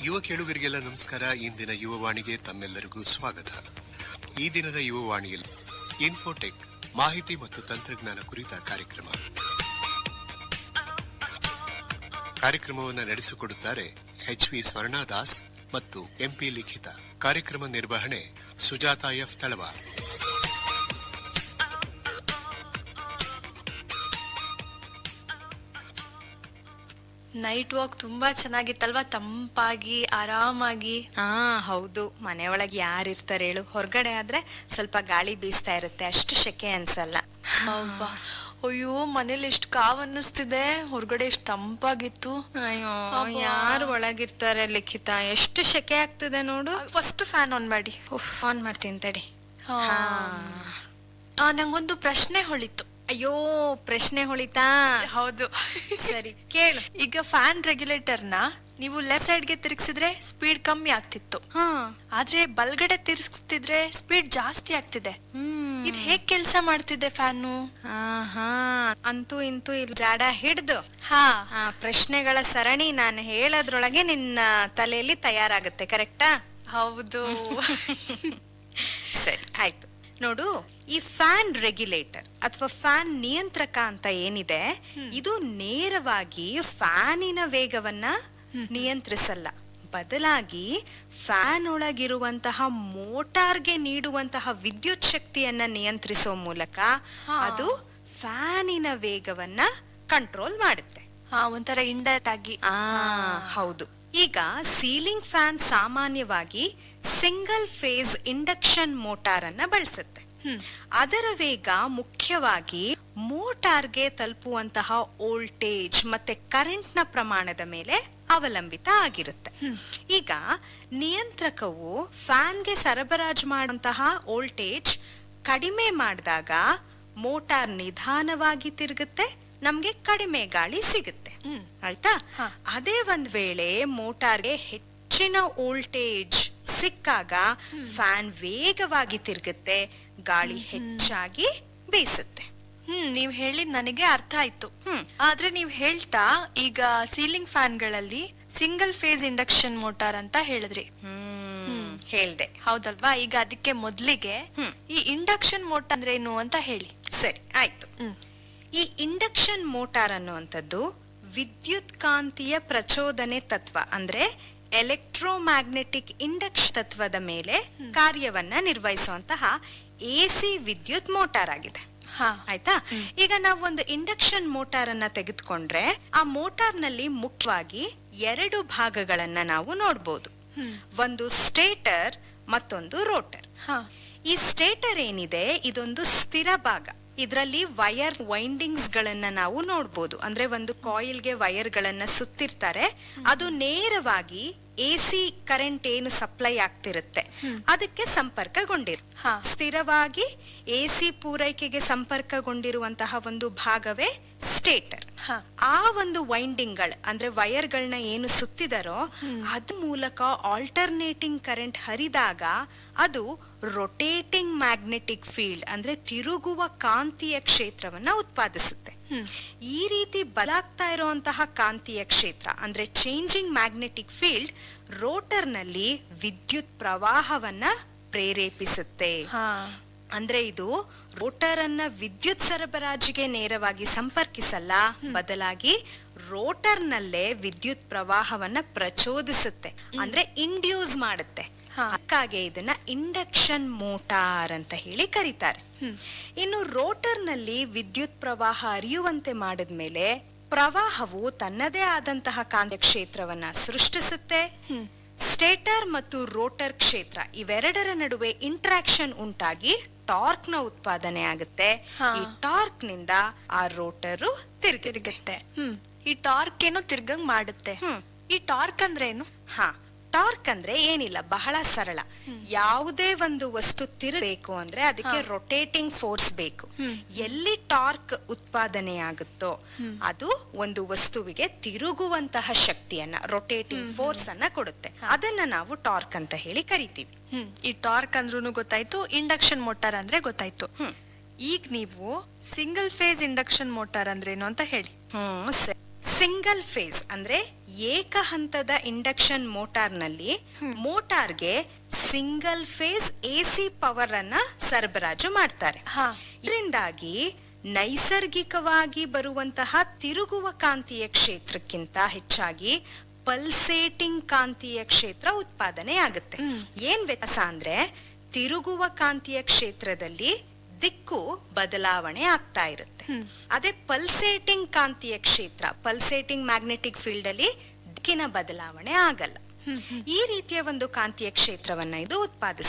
ಯುವ ಕೇಳುಗರಿಗೆಲ್ಲ ನಮಸ್ಕಾರ ಇಂದಿನ ಯುವವಾಣಿಗೆ ತಮ್ಮೆಲ್ಲರಿಗೂ ಸ್ವಾಗತ ಈ ದಿನದ ಯುವವಾಣಿಯಲ್ಲಿ ಇನ್ಫೋಟೆಕ್ ಮಾಹಿತಿ ಮತ್ತು ತಂತ್ರಜ್ಞಾನ ಕುರಿತ ಕಾರ್ಯಕ್ರಮ ಕಾರ್ಯಕ್ರಮವನ್ನು ನಡೆಸಿಕೊಡುತ್ತಾರೆ ಎಚ್ ವಿ ಸ್ವರ್ಣದಾಸ್ ಮತ್ತು ಎಂಪಿ ಲಿಖಿತ ಕಾರ್ಯಕ್ರಮ ನಿರ್ವಹಣೆ Sujata F Talawar night walk ತುಂಬಾ ಚೆನ್ನಾಗಿತ್ತಲ್ವಾ ತಂಪಾಗಿ ಆರಾಮಾಗಿ ಹಾ ಹೌದು ಮನೆಯೊಳಗೆ ಯಾರಿರ್ತಾರೆ ಹೇಳು ಹೊರಗಡೆ ಆದ್ರೆ ಸ್ವಲ್ಪ ಗಾಳಿ ಬೀಸ್ತಾ ಇರುತ್ತೆ ಅಷ್ಟು ಶೆಕೆ ಅನ್ಸಲ್ಲ ಅಬ್ಬಾ ಅಯ್ಯೋ ಮನೇಲಿ ಎಷ್ಟು ಕಾವ್ ಅನ್ನಿಸ್ತಿದೆ ಹೊರಗಡೆ ಎಷ್ಟು ತಂಪಾಗಿತ್ತು ಅಯ್ಯೋ ಅಬ್ಬಾ. ಯಾರು ಒಳಗಿರ್ತಾರೆ ಲಿಖಿತ ಎಷ್ಟು ಶೆಕೆ ಆಗ್ತಿದೆ ನೋಡು ಫಸ್ಟ್ ಫ್ಯಾನ್ ಆನ್ ಮಾಡಿ ಉಫ್, ಆನ್ ಮಾಡ್ತೀನಿ ತಡಿ ಹಾ. ಹಾ. ಆ ನಂಗೊಂದು ಪ್ರಶ್ನೆ ಹೊಳಿತು ಅಯ್ಯೋ ಪ್ರಶ್ನೆ ಹೊಳಿತಾ ಹೌದು ಸರಿ ಕೇಳು ಈಗ ಫ್ಯಾನ್ ರೆಗ್ಯುಲೇಟರ್ ನ ನೀವು ಲೆಫ್ಟ್ ಸೈಡ್ ಗೆ ತಿರುಗಿಸಿದ್ರೆ ಸ್ಪೀಡ್ ಕಮ್ಮಿ ಆಗ್ತಿತ್ತು ಹಾ ಆದ್ರೆ ಬಲ್ಗಡೆ ತಿರ್ಗಿಸ್ತಿದ್ರೆ ಸ್ಪೀಡ್ ಜಾಸ್ತಿ ಆಗ್ತಿದೆ ಹ್ಮ್ ಇದು ಹೇಗ್ ಕೆಲ್ಸ ಮಾಡ್ತಿದೆ ಫ್ಯಾನು ಆಹಾ ಅಂತೂ ಇಂತೂ ಇಲ್ಲಿ ಜಾಡ ಹಿಡ್ದು ಹಾ ಆ ಪ್ರಶ್ನೆಗಳ ಸರಣಿ ನಾನು ಹೇಳೋದ್ರೊಳಗೆ ನಿನ್ನ ತಲೆಯಲ್ಲಿ ತಯಾರಾಗುತ್ತೆ ಕರೆಕ್ಟಾ ಹೌದು ಸರಿ ಆಯ್ತು ನೋಡು ಈ ಫ್ಯಾನ್ ರೆಗ್ಯುಲೇಟರ್ ಅಥವಾ ಫ್ಯಾನ್ ನಿಯಂತ್ರಕ ಅಂತ ಏನಿದೆ ಇದು ನೇರವಾಗಿ ಫ್ಯಾನಿನ ವೇಗವನ್ನ ನಿಯಂತ್ರಿಸಲ್ಲ ಬದಲಾಗಿ ಫ್ಯಾನ್ ಒಳಗಿರುವಂತಹ ಮೋಟಾರ್ಗೆ ನೀಡುವಂತಹ ವಿದ್ಯುತ್ ಶಕ್ತಿಯನ್ನ ನಿಯಂತ್ರಿಸೋ ಮೂಲಕ ಹಾ. ಅದು ಫ್ಯಾನಿನ ವೇಗವನ್ನ ಕಂಟ್ರೋಲ್ ಮಾಡುತ್ತೆ ಹಾ ಒಂಥರ ಇಂಡೈರೆಕ್ಟ್ ಆಗಿ ಆ ಹೌದು ಈಗ ಸೀಲಿಂಗ್ ಫ್ಯಾನ್ ಸಾಮಾನ್ಯವಾಗಿ ಸಿಂಗಲ್ ಫೇಸ್ ಇಂಡಕ್ಷನ್ ಮೋಟಾರ್ ಅನ್ನ ಬಳಸುತ್ತೆ ಅದರ ವೇಗ ಮುಖ್ಯವಾಗಿ ಮೋಟಾರ್ಗೆ ತಲುಪುವಂತಹ ವೋಲ್ಟೇಜ್ ಮತ್ತೆ ಕರೆಂಟ್ ನ ಪ್ರಮಾಣದ ಮೇಲೆ ಅವಲಂಬಿತ ಆಗಿರುತ್ತೆ ಈಗ ನಿಯಂತ್ರಕವು ಫ್ಯಾನ್ಗೆ ಸರಬರಾಜು ಮಾಡುವಂತಹ ವೋಲ್ಟೇಜ್ ಕಡಿಮೆ ಮಾಡಿದಾಗ ಮೋಟಾರ್ ನಿಧಾನವಾಗಿ ತಿರುಗುತ್ತೆ ನಮ್ಗೆ ಕಡಿಮೆ ಗಾಳಿ ಸಿಗುತ್ತೆ ಹ್ಮ್. ಆಯ್ತಾ ಹಾ. ಅದೇ ಒಂದ್ ವೇಳೆ ಮೋಟಾರ್ಗೆ ಹೆಚ್ಚಿನ ವೋಲ್ಟೇಜ್ ಸಿಕ್ಕಾಗ ಫ್ಯಾನ್ ವೇಗವಾಗಿ ತಿರುಗುತ್ತೆ ಗಾಳಿ ಹೆಚ್ಚಾಗಿ ಬೀಸುತ್ತೆ ಹ್ಮ್ ನೀವ್ ಹೇಳಿದ್ ನನಗೆ ಅರ್ಥ ಆಯ್ತು ಹ್ಮ್. ಆದ್ರೆ ನೀವ್ ಹೇಳ್ತಾ ಈಗ ಸೀಲಿಂಗ್ ಫ್ಯಾನ್ ಗಳಲ್ಲಿ ಸಿಂಗಲ್ ಫೇಸ್ ಇಂಡಕ್ಷನ್ ಮೋಟಾರ್ ಅಂತ ಹೇಳಿದ್ರಿ ಹ್ಮ್ ಹೇಳ್ದೆ ಹೌದಲ್ವಾ ಈಗ ಅದಕ್ಕೆ ಮೊದ್ಲಿಗೆ ಹ್ಮ್. ಈ ಇಂಡಕ್ಷನ್ ಮೋಟಾರ್ ಅಂದ್ರೆ ಏನು ಅಂತ ಹೇಳಿ ಸರಿ ಆಯ್ತು ಹ್ಮ್ ಈ ಇಂಡಕ್ಷನ್ ಮೋಟಾರ್ ಅನ್ನುವಂಥದ್ದು ವಿದ್ಯುತ್ ಕಾಂತೀಯ ಪ್ರಚೋದನೆ ತತ್ವ ಅಂದ್ರೆ ಎಲೆಕ್ಟ್ರೋಮ್ಯಾಗ್ನೆಟಿಕ್ ಇಂಡಕ್ಷನ್ ತತ್ವದ ಮೇಲೆ ಕಾರ್ಯವನ್ನ ನಿರ್ವಹಿಸುವಂತಹ ಎಸಿ ವಿದ್ಯುತ್ ಮೋಟಾರ್ ಆಗಿದೆ ಹಾ ಆಯ್ತಾ ಈಗ ನಾವು ಒಂದು ಇಂಡಕ್ಷನ್ ಮೋಟಾರ್ ಅನ್ನ ತೆಗೆದುಕೊಂಡ್ರೆ ಆ ಮೋಟಾರ್ ನಲ್ಲಿ ಮುಖ್ಯವಾಗಿ ಎರಡು ಭಾಗಗಳನ್ನ ನಾವು ನೋಡ್ಬೋದು ಒಂದು ಸ್ಟೇಟರ್ ಮತ್ತೊಂದು ರೋಟರ್ ಹಾ ಈ ಸ್ಟೇಟರ್ ಏನಿದೆ ಇದೊಂದು ಸ್ಥಿರ ಭಾಗ ಇದರಲ್ಲಿ ವೈರ್ ವೈಂಡಿಂಗ್ಸ್ ಗಳನ್ನ ನಾವು ನೋಡ್ಬೋದು ಅಂದ್ರೆ ಒಂದು ಕಾಯಿಲ್ಗೆ ವೈರ್ ಗಳನ್ನ ಸುತ್ತಿರ್ತಾರೆ ಅದು ನೇರವಾಗಿ ಎ ಸಿ ಕರೆಂಟ್ ಏನು ಸಪ್ಲೈ ಆಗ್ತಿರುತ್ತೆ ಅದಕ್ಕೆ ಸಂಪರ್ಕಗೊಂಡಿರ್ ಹಾ. ಸ್ಥಿರವಾಗಿ ಎ ಸಿ ಪೂರೈಕೆಗೆ ಸಂಪರ್ಕಗೊಂಡಿರುವಂತಹ ಒಂದು ಭಾಗವೇ ಸ್ಟೇಟರ್ ಹಾ. ಆ ಒಂದು ವೈಂಡಿಂಗ್ ಗಳು ಅಂದ್ರೆ ವೈರ್ ಗಳನ್ನ ಏನು ಸುತ್ತಿದಾರೋ ಅದ್ ಮೂಲಕ ಆಲ್ಟರ್ನೇಟಿಂಗ್ ಕರೆಂಟ್ ಹರಿದಾಗ ಅದು ರೊಟೇಟಿಂಗ್ ಮ್ಯಾಗ್ನೆಟಿಕ್ ಫೀಲ್ಡ್ ಅಂದ್ರೆ ತಿರುಗುವ ಕಾಂತೀಯ ಕ್ಷೇತ್ರವನ್ನ ಉತ್ಪಾದಿಸುತ್ತೆ ಈ ರೀತಿ ಬಲಾಗ್ತಾ ಇರುವಂತಹ ಕಾಂತೀಯ ಕ್ಷೇತ್ರ ಅಂದ್ರೆ ಚೇಂಜಿಂಗ್ ಮ್ಯಾಗ್ನೆಟಿಕ್ ಫೀಲ್ಡ್ ರೋಟರ್ ನಲ್ಲಿ ವಿದ್ಯುತ್ ಪ್ರವಾಹವನ್ನ ಪ್ರೇರೇಪಿಸುತ್ತೆ ಹಾ ಅಂದ್ರೆ ಇದು ರೋಟರ್ ಅನ್ನ ವಿದ್ಯುತ್ ಸರಬರಾಜಿಗೆ ನೇರವಾಗಿ ಸಂಪರ್ಕಿಸಲ್ಲ ಬದಲಾಗಿ ರೋಟರ್ ನಲ್ಲೇ ವಿದ್ಯುತ್ ಪ್ರವಾಹವನ್ನ ಪ್ರಚೋದಿಸುತ್ತೆ ಅಂದ್ರೆ ಇಂಡ್ಯೂಸ್ ಮಾಡುತ್ತೆ ಹಾ. ಅದಕ್ಕಾಗಿ ಇದನ್ನ ಇಂಡಕ್ಷನ್ ಮೋಟಾರ್ ಅಂತ ಹೇಳಿ ಕರೀತಾರೆ ಇನ್ನು ರೋಟರ್ ನಲ್ಲಿ ವಿದ್ಯುತ್ ಪ್ರವಾಹ ಹರಿಯುವಂತೆ ಮಾಡಿದ್ಮೇಲೆ ಪ್ರವಾಹವು ತನ್ನದೇ ಆದಂತಹ ಕಾಂತೀಯ ಕ್ಷೇತ್ರವನ್ನ ಸೃಷ್ಟಿಸುತ್ತೆ ಸ್ಟೇಟರ್ ಮತ್ತು ರೋಟರ್ ಕ್ಷೇತ್ರ ಇವೆರಡರ ನಡುವೆ ಇಂಟ್ರಾಕ್ಷನ್ ಉಂಟಾಗಿ ಟಾರ್ಕ್ ನ ಉತ್ಪಾದನೆ ಆಗುತ್ತೆ ಹಾ. ಈ ಟಾರ್ಕ್ ನಿಂದ ಆ ರೋಟರು ತಿರುಗುತ್ತೆ ತಿರುಗುತ್ತೆ ಹ್ಮ್ ಈ ಟಾರ್ಕ್ ಏನೋ ತಿರ್ಗಂಗ್ ಮಾಡುತ್ತೆ ಹ್ಮ್. ಈ ಟಾರ್ಕ್ ಅಂದ್ರೆ ಏನು ಹಾ ಟಾರ್ಕ್ ಅಂದ್ರೆ ಏನಿಲ್ಲ ಬಹಳ ಸರಳ ಯಾವುದೇ ಒಂದು ವಸ್ತು ತಿರುಗಬೇಕು ಅಂದ್ರೆ ಅದಕ್ಕೆ ರೊಟೇಟಿಂಗ್ ಫೋರ್ಸ್ ಬೇಕು ಎಲ್ಲಿ ಟಾರ್ಕ್ ಉತ್ಪಾದನೆ ಆಗುತ್ತೋ ಅದು ಒಂದು ವಸ್ತುವಿಗೆ ತಿರುಗುವಂತಹ ಶಕ್ತಿಯನ್ನ ರೊಟೇಟಿಂಗ್ ಫೋರ್ಸ್ ಅನ್ನ ಕೊಡುತ್ತೆ ಅದನ್ನ ನಾವು ಟಾರ್ಕ್ ಅಂತ ಹೇಳಿ ಕರಿತೀವಿ ಹ್ಮ್ ಈ ಟಾರ್ಕ್ ಅಂದ್ರೂ ಗೊತ್ತಾಯ್ತು ಇಂಡಕ್ಷನ್ ಮೋಟಾರ್ ಅಂದ್ರೆ ಗೊತ್ತಾಯ್ತು ಈಗ ನೀವು ಸಿಂಗಲ್ ಫೇಸ್ ಇಂಡಕ್ಷನ್ ಮೋಟಾರ್ ಅಂದ್ರೇನು ಅಂತ ಹೇಳಿ ಹ್ಮ್ ಸಿಂಗಲ್ ಫೇಸ್ ಅಂದ್ರೆ ಏಕ ಹಂತದ ಇಂಡಕ್ಷನ್ ಮೋಟಾರ್ನಲ್ಲಿ ಮೋಟಾರ್ಗೆ ಸಿಂಗಲ್ ಫೇಸ್ ಎಸಿ ಪವರ್ ಅನ್ನ ಸರಬರಾಜು ಮಾಡ್ತಾರೆ ಹಾ. ಇದರಿಂದಾಗಿ ನೈಸರ್ಗಿಕವಾಗಿ ಬರುವಂತಹ ತಿರುಗುವ ಕಾಂತೀಯ ಕ್ಷೇತ್ರಕ್ಕಿಂತ ಹೆಚ್ಚಾಗಿ ಪಲ್ಸೇಟಿಂಗ್ ಕಾಂತೀಯ ಕ್ಷೇತ್ರ ಉತ್ಪಾದನೆ ಆಗುತ್ತೆ ಏನ್ ವ್ಯತ್ಯಾಸ ಅಂದ್ರೆ ತಿರುಗುವ ಕಾಂತೀಯ ಕ್ಷೇತ್ರದಲ್ಲಿ ದಿಕ್ಕು ಬದಲಾವಣೆ ಆಗ್ತಾ ಇರುತ್ತೆ ಅದೇ ಪಲ್ಸೇಟಿಂಗ್ ಕಾಂತೀಯ ಕ್ಷೇತ್ರ ಪಲ್ಸೇಟಿಂಗ್ ಮ್ಯಾಗ್ನೆಟಿಕ್ ಫೀಲ್ಡ್ ಅಲ್ಲಿ ದಿಕ್ಕಿನ ಬದಲಾವಣೆ ಆಗಲ್ಲ ಈ ರೀತಿಯ ಒಂದು ಕಾಂತೀಯ ಕ್ಷೇತ್ರವನ್ನ ಇದು ಉತ್ಪಾದಿಸುತ್ತೆ